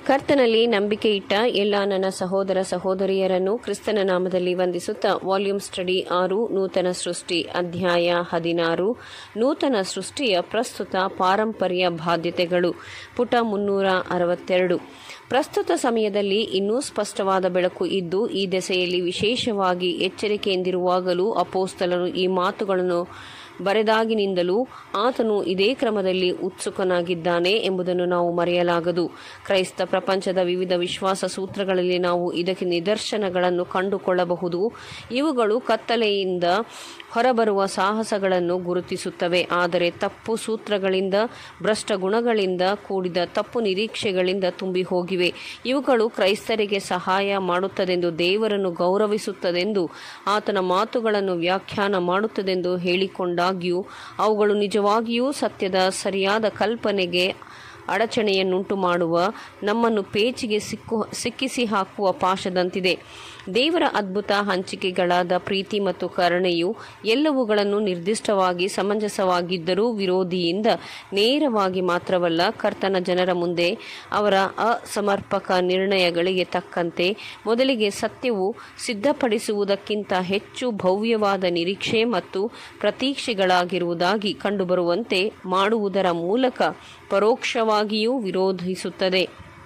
ಕರ್ತನಲ್ಲಿ ನಂಬಿಕೆ ಇಟ್ಟ ಎಲ್ಲ ನನ್ನ ಸಹೋದರ ಸಹೋದರಿಯರನ್ನು ಕ್ರಿಸ್ತನ ನಾಮದಲ್ಲಿ ವಂದಿಸುತ್ತಾ ವಾಲ್ಯೂಮ್ ಸ್ಟಡಿ ಆರು ನೂತನ ಸೃಷ್ಟಿ ಅಧ್ಯಾಯ ಹದಿನಾರು ನೂತನ ಸೃಷ್ಟಿಯ ಪ್ರಸ್ತುತ ಪಾರಂಪರ್ಯ ಬಾಧ್ಯತೆಗಳು ಪುಟ ಮುನ್ನೂರ ಅರವತ್ತೆರಡು ಪ್ರಸ್ತುತ ಸಮಯದಲ್ಲಿ ಇನ್ನೂ ಸ್ಪಷ್ಟವಾದ ಬೆಳಕು ಇದ್ದು ಈ ದೆಸೆಯಲ್ಲಿ ವಿಶೇಷವಾಗಿ ಎಚ್ಚರಿಕೆಯಿಂದಿರುವಾಗಲೂ ಅಪೋಸ್ತಲರು ಈ ಮಾತುಗಳನ್ನು ಬರೆದಾಗಿನಿಂದಲೂ ಆತನು ಇದೇ ಕ್ರಮದಲ್ಲಿ ಉತ್ಸುಕನಾಗಿದ್ದಾನೆ ಎಂಬುದನ್ನು ನಾವು ಮರೆಯಲಾಗದು ಕ್ರೈಸ್ತ ಪ್ರಪಂಚದ ವಿವಿಧ ವಿಶ್ವಾಸ ಸೂತ್ರಗಳಲ್ಲಿ ನಾವು ಇದಕ್ಕೆ ನಿದರ್ಶನಗಳನ್ನು ಕಂಡುಕೊಳ್ಳಬಹುದು ಇವುಗಳು ಕತ್ತಲೆಯಿಂದ ಹೊರಬರುವ ಸಾಹಸಗಳನ್ನು ಗುರುತಿಸುತ್ತವೆ ಆದರೆ ತಪ್ಪು ಸೂತ್ರಗಳಿಂದ ಭ್ರಷ್ಟ ಗುಣಗಳಿಂದ ಕೂಡಿದ ತಪ್ಪು ನಿರೀಕ್ಷೆಗಳಿಂದ ತುಂಬಿ ಹೋಗಿವೆ ಇವುಗಳು ಕ್ರೈಸ್ತರಿಗೆ ಸಹಾಯ ಮಾಡುತ್ತದೆಂದು ದೇವರನ್ನು ಗೌರವಿಸುತ್ತದೆಂದು ಆತನ ಮಾತುಗಳನ್ನು ವ್ಯಾಖ್ಯಾನ ಮಾಡುತ್ತದೆಂದು ಹೇಳಿಕೊಂಡಾಗ್ಯೂ ಅವುಗಳು ನಿಜವಾಗಿಯೂ ಸತ್ಯದ ಸರಿಯಾದ ಕಲ್ಪನೆಗೆ ಅಡಚಣೆಯನ್ನುಂಟು ಮಾಡುವ ನಮ್ಮನ್ನು ಪೇಚಿಗೆ ಸಿಕ್ಕು ಸಿಕ್ಕಿಸಿ ಹಾಕುವ ಪಾಶದಂತಿದೆ ದೇವರ ಅದ್ಭುತ ಹಂಚಿಕೆಗಳಾದ ಪ್ರೀತಿ ಮತ್ತು ಕರುಣೆಯು ಎಲ್ಲವುಗಳನ್ನು ನಿರ್ದಿಷ್ಟವಾಗಿ ಸಮಂಜಸವಾಗಿದ್ದರೂ ವಿರೋಧಿಯಿಂದ ನೇರವಾಗಿ ಮಾತ್ರವಲ್ಲ ಕರ್ತನ ಜನರ ಮುಂದೆ ಅವರ ಅಸಮರ್ಪಕ ನಿರ್ಣಯಗಳಿಗೆ ತಕ್ಕಂತೆ ಮೊದಲಿಗೆ ಸತ್ಯವು ಸಿದ್ಧಪಡಿಸುವುದಕ್ಕಿಂತ ಹೆಚ್ಚು ಭವ್ಯವಾದ ನಿರೀಕ್ಷೆ ಮತ್ತು ಪ್ರತೀಕ್ಷೆಗಳಾಗಿರುವುದಾಗಿ ಕಂಡುಬರುವಂತೆ ಮಾಡುವುದರ ಮೂಲಕ ಪರೋಕ್ಷವಾಗಿಯೂ ವಿರೋಧಿಸುತ್ತದೆ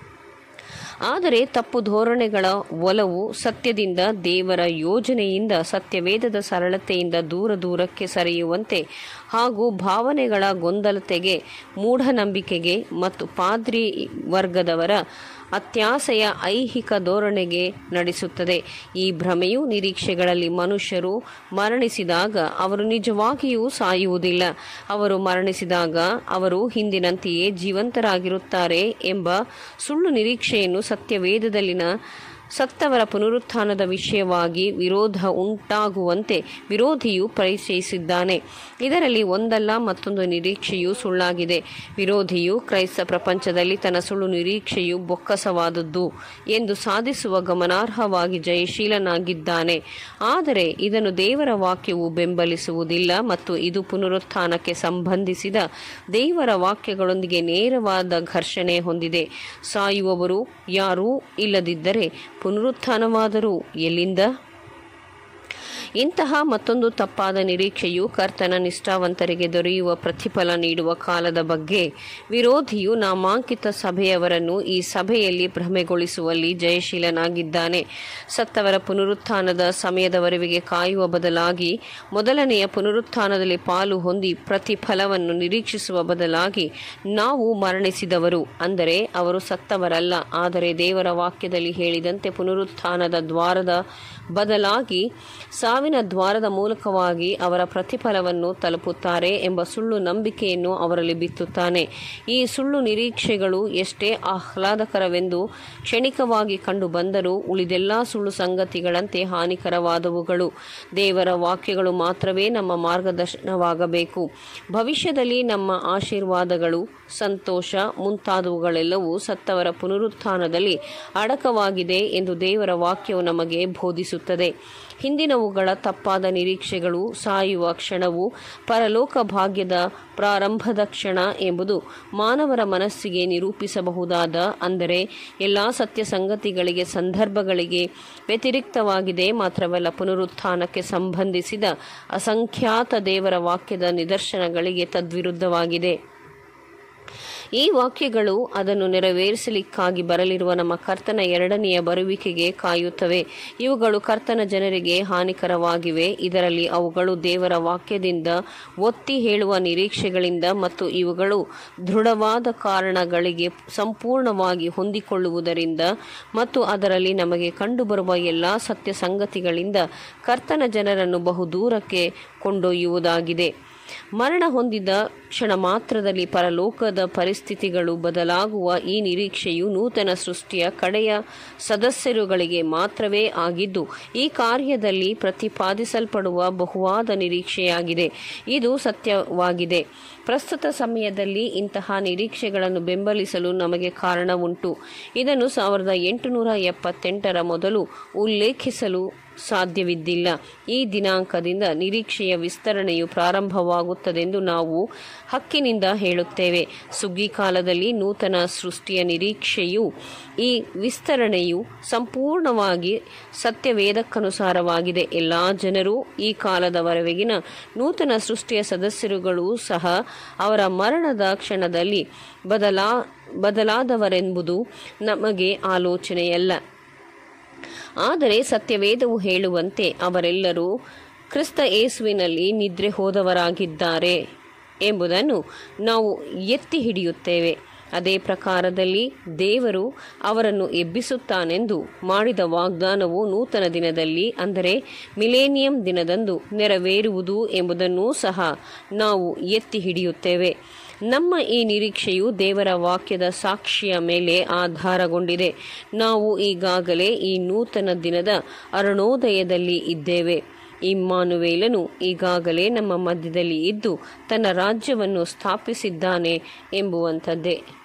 ಆದರೆ ತಪ್ಪು ಧೋರಣೆಗಳ ಒಲವು ಸತ್ಯದಿಂದ ದೇವರ ಯೋಜನೆಯಿಂದ ಸತ್ಯವೇದದ ಸರಳತೆಯಿಂದ ದೂರ ದೂರಕ್ಕೆ ಸರಿಯುವಂತೆ ಹಾಗೂ ಭಾವನೆಗಳ ಗೊಂದಲತೆಗೆ ಮೂಢನಂಬಿಕೆಗೆ ಮತ್ತು ಪಾದ್ರಿ ವರ್ಗದವರ ಅತ್ಯಾಸೆಯ ಐಹಿಕ ಧೋರಣೆಗೆ ನಡೆಸುತ್ತದೆ ಈ ಭ್ರಮೆಯು ನಿರೀಕ್ಷೆಗಳಲ್ಲಿ ಮನುಷ್ಯರು ಮರಣಿಸಿದಾಗ ಅವರು ನಿಜವಾಗಿಯೂ ಸಾಯುವುದಿಲ್ಲ ಅವರು ಮರಣಿಸಿದಾಗ ಅವರು ಹಿಂದಿನಂತೆಯೇ ಜೀವಂತರಾಗಿರುತ್ತಾರೆ ಎಂಬ ಸುಳ್ಳು ನಿರೀಕ್ಷೆಯನ್ನು ಸತ್ಯವೇದದಲ್ಲಿನ ಸತ್ತವರ ಪುನರುತ್ಥಾನದ ವಿಷಯವಾಗಿ ವಿರೋಧ ಉಂಟಾಗುವಂತೆ ವಿರೋಧಿಯು ಪರಿಚಯಿಸಿದ್ದಾನೆ ಇದರಲ್ಲಿ ಒಂದಲ್ಲ ಮತ್ತೊಂದು ನಿರೀಕ್ಷೆಯು ಸುಳ್ಳಾಗಿದೆ ವಿರೋಧಿಯು ಕ್ರೈಸ್ತ ಪ್ರಪಂಚದಲ್ಲಿ ತನ್ನ ಸುಳ್ಳು ನಿರೀಕ್ಷೆಯು ಬೊಕ್ಕಸವಾದದ್ದು ಎಂದು ಸಾಧಿಸುವ ಗಮನಾರ್ಹವಾಗಿ ಜಯಶೀಲನಾಗಿದ್ದಾನೆ ಆದರೆ ಇದನ್ನು ದೇವರ ವಾಕ್ಯವು ಬೆಂಬಲಿಸುವುದಿಲ್ಲ ಮತ್ತು ಇದು ಪುನರುತ್ಥಾನಕ್ಕೆ ಸಂಬಂಧಿಸಿದ ದೇವರ ವಾಕ್ಯಗಳೊಂದಿಗೆ ನೇರವಾದ ಘರ್ಷಣೆ ಹೊಂದಿದೆ ಸಾಯುವವರು ಯಾರೂ ಇಲ್ಲದಿದ್ದರೆ ಪುನರುತ್ಥಾನವಾದರೂ ಎಲ್ಲಿಂದ ಇಂತಹ ಮತ್ತೊಂದು ತಪ್ಪಾದ ನಿರೀಕ್ಷೆಯು ಕರ್ತನ ನಿಷ್ಠಾವಂತರಿಗೆ ದೊರೆಯುವ ಪ್ರತಿಫಲ ನೀಡುವ ಕಾಲದ ಬಗ್ಗೆ ವಿರೋಧಿಯು ನಾಮಾಂಕಿತ ಸಭೆಯವರನ್ನು ಈ ಸಭೆಯಲ್ಲಿ ಭ್ರಮೆಗೊಳಿಸುವಲ್ಲಿ ಜಯಶೀಲನಾಗಿದ್ದಾನೆ ಸತ್ತವರ ಪುನರುತ್ಥಾನದ ಸಮಯದವರೆಗೆ ಕಾಯುವ ಬದಲಾಗಿ ಮೊದಲನೆಯ ಪುನರುತ್ಥಾನದಲ್ಲಿ ಪಾಲು ಹೊಂದಿ ಪ್ರತಿಫಲವನ್ನು ನಿರೀಕ್ಷಿಸುವ ಬದಲಾಗಿ ನಾವು ಮರಣಿಸಿದವರು ಅಂದರೆ ಅವರು ಸತ್ತವರಲ್ಲ ಆದರೆ ದೇವರ ವಾಕ್ಯದಲ್ಲಿ ಹೇಳಿದಂತೆ ಪುನರುತ್ಥಾನದ ದ್ವಾರದ ಬದಲಾಗಿ ಸಾವಿನ ದ್ವಾರದ ಮೂಲಕವಾಗಿ ಅವರ ಪ್ರತಿಫಲವನ್ನು ತಲುಪುತ್ತಾರೆ ಎಂಬ ಸುಳ್ಳು ನಂಬಿಕೆಯನ್ನು ಅವರಲ್ಲಿ ಬಿತ್ತುತ್ತಾನೆ ಈ ಸುಳ್ಳು ನಿರೀಕ್ಷೆಗಳು ಎಷ್ಟೇ ಆಹ್ಲಾದಕರವೆಂದು ಕ್ಷಣಿಕವಾಗಿ ಕಂಡು ಬಂದರೂ ಉಳಿದೆಲ್ಲ ಸುಳ್ಳು ಸಂಗತಿಗಳಂತೆ ಹಾನಿಕರವಾದವುಗಳು ದೇವರ ವಾಕ್ಯಗಳು ಮಾತ್ರವೇ ನಮ್ಮ ಮಾರ್ಗದರ್ಶನವಾಗಬೇಕು ಭವಿಷ್ಯದಲ್ಲಿ ನಮ್ಮ ಆಶೀರ್ವಾದಗಳು ಸಂತೋಷ ಮುಂತಾದವುಗಳೆಲ್ಲವೂ ಸತ್ತವರ ಪುನರುತ್ಥಾನದಲ್ಲಿ ಅಡಕವಾಗಿದೆ ಎಂದು ದೇವರ ವಾಕ್ಯವು ನಮಗೆ ಬೋಧಿಸುತ್ತದೆ ಹಿಂದಿನವುಗಳ ತಪ್ಪಾದ ನಿರೀಕ್ಷೆಗಳು ಸಾಯುವ ಕ್ಷಣವು ಪರಲೋಕ ಭಾಗ್ಯದ ಪ್ರಾರಂಭದ ಕ್ಷಣ ಎಂಬುದು ಮಾನವರ ಮನಸ್ಸಿಗೆ ನಿರೂಪಿಸಬಹುದಾದ ಅಂದರೆ ಎಲ್ಲ ಸತ್ಯ ಸಂಗತಿಗಳಿಗೆ ಸಂದರ್ಭಗಳಿಗೆ ವ್ಯತಿರಿಕ್ತವಾಗಿದೆ ಮಾತ್ರವಲ್ಲ ಪುನರುತ್ಥಾನಕ್ಕೆ ಸಂಬಂಧಿಸಿದ ಅಸಂಖ್ಯಾತ ದೇವರ ವಾಕ್ಯದ ನಿದರ್ಶನಗಳಿಗೆ ತದ್ವಿರುದ್ಧವಾಗಿದೆ ಈ ವಾಕ್ಯಗಳು ಅದನ್ನು ನೆರವೇರಿಸಲಿಕ್ಕಾಗಿ ಬರಲಿರುವ ನಮ್ಮ ಕರ್ತನ ಎರಡನೆಯ ಬರುವಿಕೆಗೆ ಕಾಯುತ್ತವೆ ಇವುಗಳು ಕರ್ತನ ಜನರಿಗೆ ಹಾನಿಕರವಾಗಿವೆ ಇದರಲ್ಲಿ ಅವುಗಳು ದೇವರ ವಾಕ್ಯದಿಂದ ಒತ್ತಿ ಹೇಳುವ ನಿರೀಕ್ಷೆಗಳಿಂದ ಮತ್ತು ಇವುಗಳು ದೃಢವಾದ ಕಾರಣಗಳಿಗೆ ಸಂಪೂರ್ಣವಾಗಿ ಹೊಂದಿಕೊಳ್ಳುವುದರಿಂದ ಮತ್ತು ಅದರಲ್ಲಿ ನಮಗೆ ಕಂಡುಬರುವ ಎಲ್ಲ ಸತ್ಯ ಸಂಗತಿಗಳಿಂದ ಕರ್ತನ ಜನರನ್ನು ಬಹುದೂರಕ್ಕೆ ಕೊಂಡೊಯ್ಯುವುದಾಗಿದೆ ಮರಣ ಹೊಂದಿದ ಕ್ಷಣ ಮಾತ್ರದಲ್ಲಿ ಪರಲೋಕದ ಪರಿಸ್ಥಿತಿಗಳು ಬದಲಾಗುವ ಈ ನಿರೀಕ್ಷೆಯು ನೂತನ ಸೃಷ್ಟಿಯ ಕಡೆಯ ಸದಸ್ಯರುಗಳಿಗೆ ಮಾತ್ರವೇ ಆಗಿದ್ದು ಈ ಕಾರ್ಯದಲ್ಲಿ ಪ್ರತಿಪಾದಿಸಲ್ಪಡುವ ಬಹುವಾದ ನಿರೀಕ್ಷೆಯಾಗಿದೆ ಇದು ಸತ್ಯವಾಗಿದೆ ಪ್ರಸ್ತುತ ಸಮಯದಲ್ಲಿ ಇಂತಹ ನಿರೀಕ್ಷೆಗಳನ್ನು ಬೆಂಬಲಿಸಲು ನಮಗೆ ಕಾರಣ ಉಂಟು ಇದನ್ನು ಸಾವಿರದ ಎಂಟುನೂರ ಎಪ್ಪತ್ತೆಂಟರ ಮೊದಲು ಉಲ್ಲೇಖಿಸಲು ಸಾಧ್ಯವಿದ್ದಿಲ್ಲ ಈ ದಿನಾಂಕದಿಂದ ನಿರೀಕ್ಷೆಯ ವಿಸ್ತರಣೆಯು ಪ್ರಾರಂಭವಾಗುತ್ತದೆಂದು ನಾವು ಹಕ್ಕಿನಿಂದ ಹೇಳುತ್ತೇವೆ ಸುಗ್ಗಿ ಕಾಲದಲ್ಲಿ ನೂತನ ಸೃಷ್ಟಿಯ ನಿರೀಕ್ಷೆಯು ಈ ವಿಸ್ತರಣೆಯು ಸಂಪೂರ್ಣವಾಗಿ ಸತ್ಯವೇದಕ್ಕನುಸಾರವಾಗಿದೆ ಎಲ್ಲ ಜನರು ಈ ಕಾಲದವರೆಗಿನ ನೂತನ ಸೃಷ್ಟಿಯ ಸದಸ್ಯರುಗಳು ಸಹ ಅವರ ಮರಣದ ಕ್ಷಣದಲ್ಲಿ ಬದಲಾ ಬದಲಾದವರೆಂಬುದು ನಮಗೆ ಆಲೋಚನೆಯಲ್ಲ ಆದರೆ ಸತ್ಯವೇದವು ಹೇಳುವಂತೆ ಅವರೆಲ್ಲರೂ ಕ್ರಿಸ್ತ ಯೇಸುವಿನಲ್ಲಿ ನಿದ್ರೆ ಹೋದವರಾಗಿದ್ದಾರೆ ಎಂಬುದನ್ನು ನಾವು ಎತ್ತಿ ಹಿಡಿಯುತ್ತೇವೆ ಅದೇ ಪ್ರಕಾರದಲ್ಲಿ ದೇವರು ಅವರನ್ನು ಎಬ್ಬಿಸುತ್ತಾನೆಂದು ಮಾಡಿದ ವಾಗ್ದಾನವು ನೂತನ ದಿನದಲ್ಲಿ ಅಂದರೆ ಮಿಲೇನಿಯಂ ದಿನದಂದು ನೆರವೇರುವುದು ಎಂಬುದನ್ನೂ ಸಹ ನಾವು ಎತ್ತಿ ಹಿಡಿಯುತ್ತೇವೆ ನಮ್ಮ ಈ ನಿರೀಕ್ಷೆಯು ದೇವರ ವಾಕ್ಯದ ಸಾಕ್ಷಿಯ ಮೇಲೆ ಆಧಾರಗೊಂಡಿದೆ ನಾವು ಈಗಾಗಲೇ ಈ ನೂತನ ದಿನದ ಅರುಣೋದಯದಲ್ಲಿ ಇದ್ದೇವೆ ಇಮ್ಮಾನುವೇಲನು ಈಗಾಗಲೇ ನಮ್ಮ ಮಧ್ಯದಲ್ಲಿ ಇದ್ದು ತನ್ನ ರಾಜ್ಯವನ್ನು ಸ್ಥಾಪಿಸಿದ್ದಾನೆ ಎಂಬುವಂಥದ್ದೇ